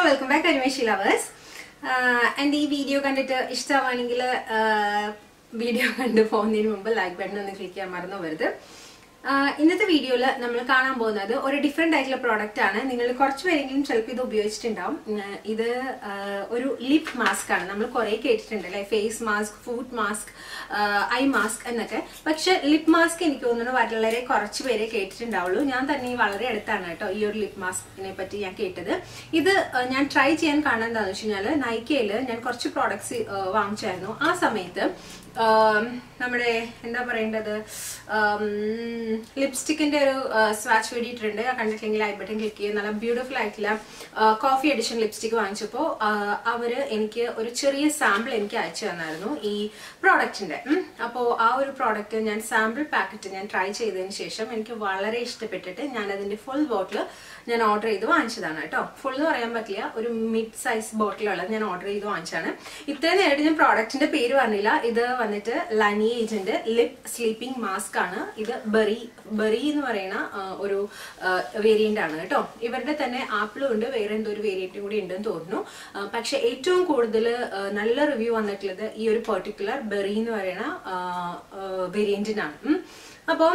Welcome back അനിമേഷി lovers എൻ്റെ ഈ video കണ്ടിട്ട് ഇഷ്ടമാണെങ്കിൽ വീഡിയോ കണ്ട് പോകുന്നതിന് മുമ്പ് ലൈക്ക് ബട്ടൺ ഒന്ന് ക്ലിക്ക് ചെയ്യാൻ മറന്നു പോകരുത് ആഹ് ഇന്നത്തെ വീഡിയോയിൽ നമ്മൾ കാണാൻ പോകുന്നത് ഒരു ഡിഫറെന്റ് ആയിട്ടുള്ള പ്രോഡക്റ്റ് ആണ് നിങ്ങൾ കുറച്ച് പേരെങ്കിലും ചിലപ്പോൾ ഇത് ഉപയോഗിച്ചിട്ടുണ്ടാവും ഉം, ഇത് ആഹ് ഒരു ലിപ് മാസ്ക് ആണ് നമ്മൾ കുറേ കേട്ടിട്ടുണ്ട് അല്ലെ face mask food mask eye mask എന്നൊക്കെ പക്ഷെ ലിപ് മാസ്ക് എനിക്ക് തോന്നുന്നു വളരെ കുറച്ച് പേരെ കേട്ടിട്ടുണ്ടാവുള്ളൂ ഞാൻ തന്നെ വളരെ അടുത്താണ് കേട്ടോ ഈ ഒരു ലിപ് മാസ്കിനെ പറ്റി ഞാൻ കേട്ടത് ഇത് ആഹ് ഞാൻ ട്രൈ ചെയ്യാൻ കാണാൻ എന്താണെന്ന് വെച്ച് കഴിഞ്ഞാൽ നൈക്കയിൽ ഞാൻ കുറച്ച് പ്രോഡക്ട്സ് വാങ്ങിച്ചായിരുന്നു ആ സമയത്ത് ആം, നമ്മുടെ എന്താ പറയേണ്ടത് ലിപ്സ്റ്റിക്കിന്റെ ഒരു സ്വാച്ച് വേണ്ടിയിട്ടുണ്ട് കണ്ടിട്ടില്ലെങ്കിൽ ഐ ബട്ടൺ ക്ലിക്ക് ചെയ്ത് നല്ല ബ്യൂട്ടിഫുൾ ആയിട്ടുള്ള കോഫി എഡിഷൻ ലിപ്സ്റ്റിക് വാങ്ങിച്ചപ്പോൾ അവര് എനിക്ക് ഒരു ചെറിയ സാമ്പിൾ എനിക്ക് അയച്ചു തന്നായിരുന്നു ഈ പ്രോഡക്റ്റിന്റെ അപ്പോൾ ആ ഒരു പ്രോഡക്റ്റ് ഞാൻ സാമ്പിൾ പാക്കറ്റ് ഞാൻ ട്രൈ ചെയ്തതിന് ശേഷം എനിക്ക് വളരെ ഇഷ്ടപ്പെട്ടിട്ട് ഞാൻ അതിന്റെ ഫുൾ ബോട്ടിൽ ഞാൻ ഓർഡർ ചെയ്ത് വാങ്ങിച്ചതാണ് കേട്ടോ ഫുൾ എന്ന് പറയാൻ പറ്റില്ല ഒരു മിഡ് സൈസ് ബോട്ടിലുള്ളത് ഞാൻ ഓർഡർ ചെയ്ത് വാങ്ങിച്ചാണ് ഇത്രയും നേരിട്ട് ഞാൻ പ്രോഡക്റ്റിന്റെ പേര് പറഞ്ഞില്ല ഇത് വന്നിട്ട് ലനിയേജിന്റെ ലിപ് സ്ലീപ്പിംഗ് മാസ്ക് ആണ് ഇത് ബെറി ബെറി എന്ന് പറയുന്ന ആ, ഒരു വേരിയന്റ് ആണ് കേട്ടോ ഇവരുടെ തന്നെ ആപ്പിളും ഉണ്ട് വേറെ എന്തോ ഒരു വേരിയന്റും കൂടി ഉണ്ടെന്ന് തോന്നുന്നു ആ, പക്ഷെ ഏറ്റവും കൂടുതൽ നല്ല റിവ്യൂ വന്നിട്ടുള്ളത് ഈ ഒരു പെർട്ടിക്കുലർ ബെറി എന്ന് പറയുന്ന വേരിയന്റിനാണ് അപ്പോൾ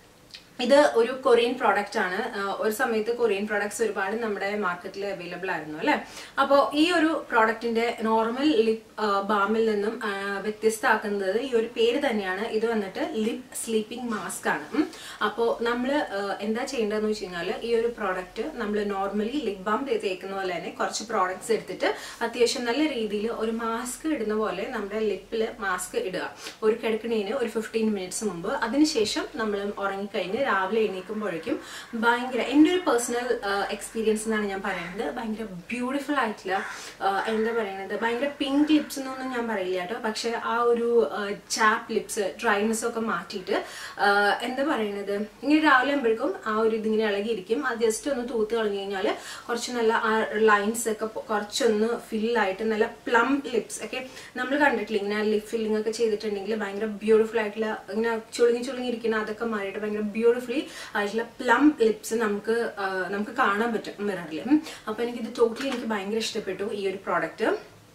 ഇത് ഒരു കൊറിയൻ പ്രോഡക്റ്റ് ആണ് ആഹ് ഒരു സമയത്ത് കൊറിയൻ പ്രോഡക്ട്സ് ഒരുപാട് നമ്മുടെ മാർക്കറ്റിൽ അവൈലബിൾ ആയിരുന്നു അല്ലെ അപ്പോൾ ഈ ഒരു പ്രോഡക്റ്റിന്റെ നോർമൽ ലിപ് ബാമിൽ നിന്നും ആഹ് വ്യത്യസ്തമാക്കുന്നത് ഈ ഒരു പേര് തന്നെയാണ് ഇത് വന്നിട്ട് ലിപ് സ്ലീപ്പിംഗ് മാസ്ക് ആണ് ഉം. അപ്പോൾ നമ്മൾ എന്താ ചെയ്യേണ്ടതെന്ന് വെച്ച് കഴിഞ്ഞാൽ ഈ ഒരു പ്രോഡക്റ്റ് നമ്മൾ നോർമലി ലിപ് ബാം തേക്കുന്ന പോലെ തന്നെ കുറച്ച് പ്രോഡക്ട്സ് എടുത്തിട്ട് അത്യാവശ്യം നല്ല രീതിയിൽ ഒരു മാസ്ക് ഇടുന്ന പോലെ നമ്മുടെ ലിപ്പിൽ മാസ്ക് ഇടുക ഒരു കിടക്കണേന് ഒരു ഫിഫ്റ്റീൻ മിനിറ്റ്സ് മുമ്പ് അതിനുശേഷം നമ്മൾ ഉറങ്ങിക്കഴിഞ്ഞ് രാവിലെ എണീക്കുമ്പോഴേക്കും ഭയങ്കര എൻ്റെ ഒരു പേഴ്സണൽ എക്സ്പീരിയൻസ് എന്നാണ് ഞാൻ പറയുന്നത് ഭയങ്കര ബ്യൂട്ടിഫുൾ ആയിട്ടുള്ള ആ, എന്താ പറയുന്നത് ഭയങ്കര പിങ്ക് ലിപ്സ് എന്നൊന്നും ഞാൻ പറയില്ല കേട്ടോ പക്ഷെ ആ ഒരു ചാപ്പ് ലിപ്സ് ഡ്രൈനെസ് ഒക്കെ മാറ്റിയിട്ട് ആ, എന്താ പറയുന്നത് ഇങ്ങനെ രാവിലെ ആകുമ്പോഴേക്കും ആ ഒരു ഇതിങ്ങനെ ഇളകിയിരിക്കും അത് ജസ്റ്റ് ഒന്ന് തൂത്ത് കളഞ്ഞു കഴിഞ്ഞാൽ കുറച്ച് നല്ല ആ ലൈൻസ് ഒക്കെ പൊ- കുറച്ചൊന്ന് ഫില്ലായിട്ട് നല്ല പ്ലം ലിപ്സ് ഒക്കെ നമ്മൾ കണ്ടിട്ടില്ല ഇങ്ങനെ ലിപ് ഫില്ലിംഗ് ഒക്കെ ചെയ്തിട്ടുണ്ടെങ്കിൽ ഭയങ്കര ബ്യൂട്ടിഫുൾ ആയിട്ടുള്ള ഇങ്ങനെ ചുളുങ്ങി ചുളുങ്ങി ഇരിക്കുന്ന അതൊക്കെ മാറിയിട്ട് ഭയങ്കര ബ്യൂട്ടിഫുള്ളി ആയിട്ടുള്ള പ്ലം ലിപ്സ് നമുക്ക് ആ, നമുക്ക് കാണാൻ പറ്റും മിററിൽ അപ്പൊ എനിക്കിത് ടോട്ടലി എനിക്ക് ഭയങ്കര ഇഷ്ടപ്പെട്ടു ഈ ഒരു പ്രോഡക്റ്റ്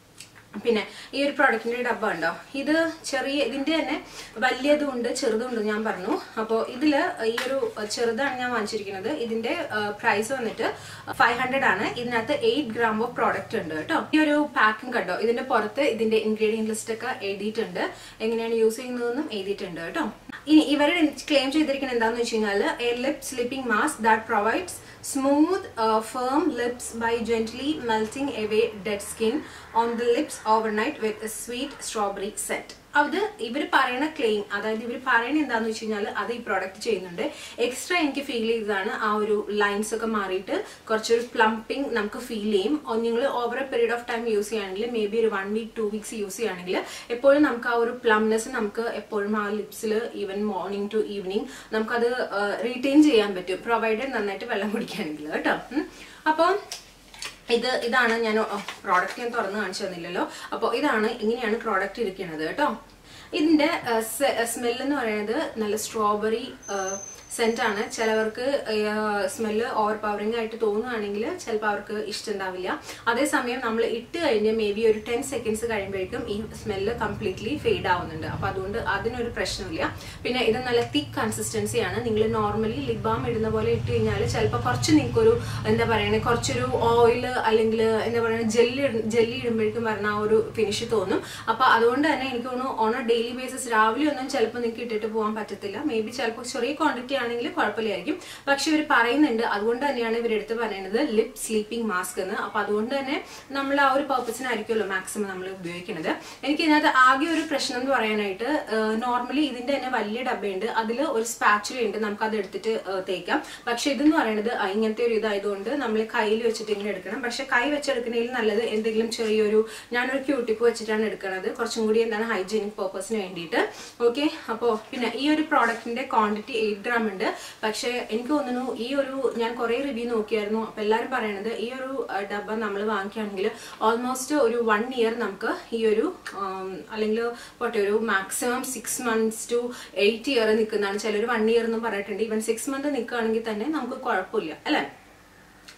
പിന്നെ ഈ ഒരു പ്രോഡക്റ്റിന്റെ ഡബ്ബ ഉണ്ടോ ഇത് ചെറിയ ഇതിന്റെ തന്നെ വലിയതും ഉണ്ട് ചെറുതും ഉണ്ട് ഞാൻ പറഞ്ഞു അപ്പോൾ ഇതില് ഈ ഒരു ചെറുതാണ് ഞാൻ വാങ്ങിച്ചിരിക്കുന്നത് ഇതിന്റെ പ്രൈസ് വന്നിട്ട് ഫൈവ് ഹൺഡ്രഡ് ആണ് ഇതിനകത്ത് എയ്റ്റ് ഗ്രാം ഓഫ് പ്രോഡക്റ്റ് ഉണ്ട് കേട്ടോ ഈ ഒരു പാക്കിംഗ് കണ്ടോ ഇതിന്റെ പുറത്ത് ഇതിന്റെ ഇൻഗ്രീഡിയന്റ് ലിസ്റ്റ് ഒക്കെ എഴുതിയിട്ടുണ്ട് എങ്ങനെയാണ് യൂസ് ചെയ്യുന്നതെന്നും എഴുതിയിട്ടുണ്ട് കേട്ടോ ഇനി ഇവർ ക്ലെയിം ചെയ്തിരിക്കുന്നത് എന്താണെന്ന് വെച്ച് കഴിഞ്ഞാൽ a lip sleeping mask that provides smooth uh, firm lips by gently melting away dead skin on the lips overnight with a sweet strawberry scent അത് ഇവർ പറയുന്ന ക്ലെയിം അതായത് ഇവർ പറയുന്ന എന്താന്ന് വെച്ച് കഴിഞ്ഞാൽ അത് ഈ പ്രോഡക്റ്റ് ചെയ്യുന്നുണ്ട് എക്സ്ട്രാ എനിക്ക് ഫീൽ ചെയ്തതാണ് ആ ഒരു ലൈൻസ് ഒക്കെ മാറിയിട്ട് കുറച്ചൊരു പ്ലംപിംഗ് നമുക്ക് ഫീൽ ചെയ്യും നിങ്ങൾ over a period of time use ചെയ്യുകയാണെങ്കിൽ മേ ബി ഒരു one week to weeks use ചെയ്യുകയാണെങ്കിൽ എപ്പോഴും നമുക്ക് ആ ഒരു പ്ലംനെസ് നമുക്ക് എപ്പോഴും ആ ലിപ്സിൽ ഈവൻ മോർണിംഗ് ടു ഈവനിങ് നമുക്കത് റീറ്റെയിൻ ചെയ്യാൻ പറ്റും പ്രൊവൈഡഡ് നന്നായിട്ട് വെള്ളം കുടിക്കുകയാണെങ്കിൽ കേട്ടോ ഉം. അപ്പം ഇത് ഇതാണ് ഞാൻ പ്രോഡക്റ്റ് ഞാൻ തുറന്ന് കാണിച്ചു തന്നില്ലല്ലോ അപ്പോൾ ഇതാണ് ഇങ്ങനെയാണ് പ്രോഡക്റ്റ് ഇരിക്കുന്നത് കേട്ടോ ഇതിന്റെ സ്മെൽ എന്ന് പറയുന്നത് നല്ല സ്ട്രോബെറി സെന്റ് ആണ് ചിലവർക്ക് സ്മെല്ല് ഓവർ പവറിംഗ് ആയിട്ട് തോന്നുകയാണെങ്കിൽ ചിലപ്പോൾ അവർക്ക് ഇഷ്ടമുണ്ടാവില്ല അതേസമയം നമ്മൾ ഇട്ട് കഴിഞ്ഞ് മേ ബി ഒരു ടെൻ സെക്കൻഡ്സ് കഴിയുമ്പോഴേക്കും ഈ സ്മെല്ല് കംപ്ലീറ്റ്ലി ഫെയ്ഡ് ആവുന്നുണ്ട് അപ്പൊ അതുകൊണ്ട് അതിനൊരു പ്രശ്നമില്ല പിന്നെ ഇത് നല്ല തിക്ക് കൺസിസ്റ്റൻസിയാണ് നിങ്ങൾ നോർമലി ലിപ് ബാം ഇടുന്ന പോലെ ഇട്ട് കഴിഞ്ഞാൽ ചിലപ്പോൾ കുറച്ച് നിങ്ങൾക്കൊരു എന്താ പറയുന്നത് കുറച്ചൊരു ഓയിൽ അല്ലെങ്കിൽ എന്താ പറയുക ജെല്ലി ജെല്ലി ഇടുമ്പോഴേക്കും വരുന്ന ആ ഒരു ഫിനിഷ് തോന്നും അപ്പൊ അതുകൊണ്ട് തന്നെ എനിക്ക് തോന്നുന്നു ഓൺ എ ഡെയിലി ബേസിസ് രാവിലെ ഒന്നും ചിലപ്പോൾ നിങ്ങൾക്ക് ഇട്ടിട്ട് പോകാൻ പറ്റത്തില്ല മേ ബി ചിലപ്പോൾ ചെറിയ ക്വാണ്ടിറ്റി ആണെങ്കിൽ കുഴപ്പമില്ലായിരിക്കും പക്ഷെ ഇവർ പറയുന്നുണ്ട് അതുകൊണ്ട് തന്നെയാണ് ഇവരെടുത്ത് പറയുന്നത് ലിപ് സ്ലീപ്പിംഗ് മാസ്ക് എന്ന് അപ്പൊ അതുകൊണ്ട് തന്നെ നമ്മൾ ആ ഒരു പർപ്പസിനായിരിക്കുമല്ലോ മാക്സിമം നമ്മൾ ഉപയോഗിക്കുന്നത് എനിക്ക് ഇതിനകത്ത് ആകെ ഒരു പ്രശ്നം എന്ന് പറയാനായിട്ട് നോർമലി ഇതിന്റെ തന്നെ വലിയ ഡബ്ബയുണ്ട് അതിൽ ഒരു സ്പാച്ചുല ഉണ്ട് നമുക്ക് അത് എടുത്തിട്ട് ഏഹ്, തേക്കാം പക്ഷെ ഇതെന്ന് പറയുന്നത് ആ, ഇങ്ങനത്തെ ഒരു ഇതായതുകൊണ്ട് നമ്മൾ കയ്യിൽ വെച്ചിട്ട് ഇങ്ങനെ എടുക്കണം പക്ഷെ കൈ വെച്ചെടുക്കുന്നതിൽ നല്ലത് എന്തെങ്കിലും ചെറിയൊരു ഞാനൊരു ക്യൂട്ടിപ്പ് വെച്ചിട്ടാണ് എടുക്കുന്നത് കുറച്ചും കൂടി എന്താണ് ഹൈജീനിക് പർപ്പസിന് വേണ്ടിയിട്ട് ഓക്കെ അപ്പോൾ പിന്നെ ഈ ഒരു പ്രോഡക്റ്റിന്റെ ക്വാണ്ടിറ്റി എയ്റ്റ് ഗ്രാം ഉണ്ട് പക്ഷെ എനിക്ക് തോന്നുന്നു ഈ ഒരു ഞാൻ കുറെ റിവ്യൂ നോക്കിയായിരുന്നു അപ്പൊ എല്ലാവരും പറയണത് ഈ ഒരു ആ, ഡബ്ബ നമ്മൾ വാങ്ങിക്കുകയാണെങ്കിൽ ഓൾമോസ്റ്റ് ഒരു വൺ ഇയർ നമുക്ക് ഈ ഒരു ആം, അല്ലെങ്കിൽ പോട്ടെ ഒരു maximum six months to eight year നിൽക്കുന്നതാണ് ചിലർ വൺ ഇയർ എന്നും പറഞ്ഞിട്ടുണ്ട് ഈവൻ സിക്സ് മന്ത് നിൽക്കുകയാണെങ്കിൽ തന്നെ നമുക്ക് കുഴപ്പമില്ല അല്ലേ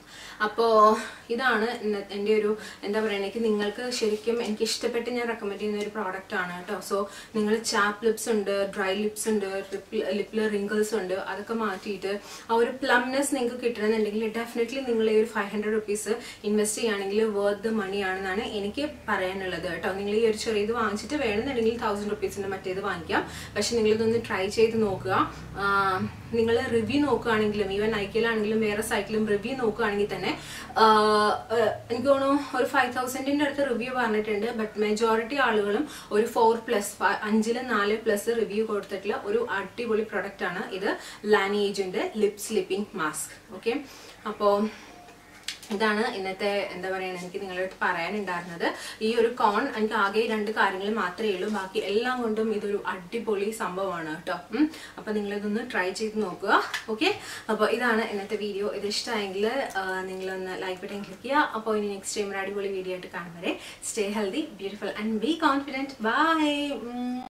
അപ്പോൾ ഇതാണ് ഇന്ന- എൻ്റെ ഒരു എന്താ പറയുക എനിക്ക് നിങ്ങൾക്ക് ശരിക്കും എനിക്ക് ഇഷ്ടപ്പെട്ട് ഞാൻ റെക്കമെൻഡ് ചെയ്യുന്ന ഒരു പ്രോഡക്റ്റ് ആണ് കേട്ടോ സോ നിങ്ങൾ ചാപ്പ് ലിപ്സ് ഉണ്ട് ഡ്രൈ ലിപ്സ് ഉണ്ട് ലിപ്പിൽ റിങ്കിൾസ് ഉണ്ട് അതൊക്കെ മാറ്റിയിട്ട് ആ ഒരു പ്ലംനെസ് നിങ്ങൾക്ക് കിട്ടണമെന്നുണ്ടെങ്കിൽ ഡെഫിനറ്റ്ലി നിങ്ങൾ ഈ ഒരു ഫൈവ് ഹൺഡ്രഡ് റുപ്പീസ് ഇൻവെസ്റ്റ് ചെയ്യുകയാണെങ്കിൽ വർത്ത് ദ മണി ആണെന്നാണ് എനിക്ക് പറയാനുള്ളത് കേട്ടോ നിങ്ങൾ ഈ ഒരു ചെറിയത് വാങ്ങിച്ചിട്ട് വേണമെന്നുണ്ടെങ്കിൽ തൗസൻഡ് റുപ്പീസിന്റെ മറ്റേത് വാങ്ങിക്കാം പക്ഷെ നിങ്ങൾ ഇതൊന്ന് ട്രൈ ചെയ്ത് നോക്കുക നിങ്ങൾ റിവ്യൂ നോക്കുകയാണെങ്കിലും ഈവൻ നൈക്കിലാണെങ്കിലും വേറെ സൈറ്റിലും റിവ്യൂ നോക്കുകയാണെങ്കിൽ തന്നെ ആ, ആ, എനിക്ക് തോന്നുന്നു ഒരു ഫൈവ് തൗസൻഡിന്റെ അടുത്ത് റിവ്യൂ പറഞ്ഞിട്ടുണ്ട് ബട്ട് മെജോറിറ്റി ആളുകളും ഒരു ഫോർ പ്ലസ് അഞ്ചില് നാല് പ്ലസ് റിവ്യൂ കൊടുത്തിട്ടുള്ള ഒരു അടിപൊളി പ്രൊഡക്റ്റ് ആണ് ഇത് ലാനിയേജിന്റെ ലിപ് സ്ലിപ്പിംഗ് മാസ്ക് ഓക്കെ അപ്പോൾ ഇതാണ് ഇന്നത്തെ എന്താ പറയുക എനിക്ക് നിങ്ങളോട് പറയാനുണ്ടായിരുന്നത് ഈ ഒരു കോൺ എനിക്ക് ആകെ ഈ രണ്ട് കാര്യങ്ങൾ മാത്രമേ ഉള്ളൂ ബാക്കി എല്ലാം കൊണ്ടും ഇതൊരു അടിപൊളി സംഭവമാണ് കേട്ടോ ഉം. അപ്പൊ നിങ്ങൾ ഇതൊന്ന് ട്രൈ ചെയ്ത് നോക്കുക ഓക്കെ അപ്പോൾ ഇതാണ് ഇന്നത്തെ വീഡിയോ ഇത് ഇഷ്ടമായെങ്കിൽ നിങ്ങളൊന്ന് ലൈക്ക് ബട്ടൺ ക്ലിക്ക് ചെയ്യുക അപ്പോൾ ഇനി നെക്സ്റ്റ് ടൈം ഒരു അടിപൊളി വീഡിയോ ആയിട്ട് കാണും വരെ stay healthy beautiful and be confident by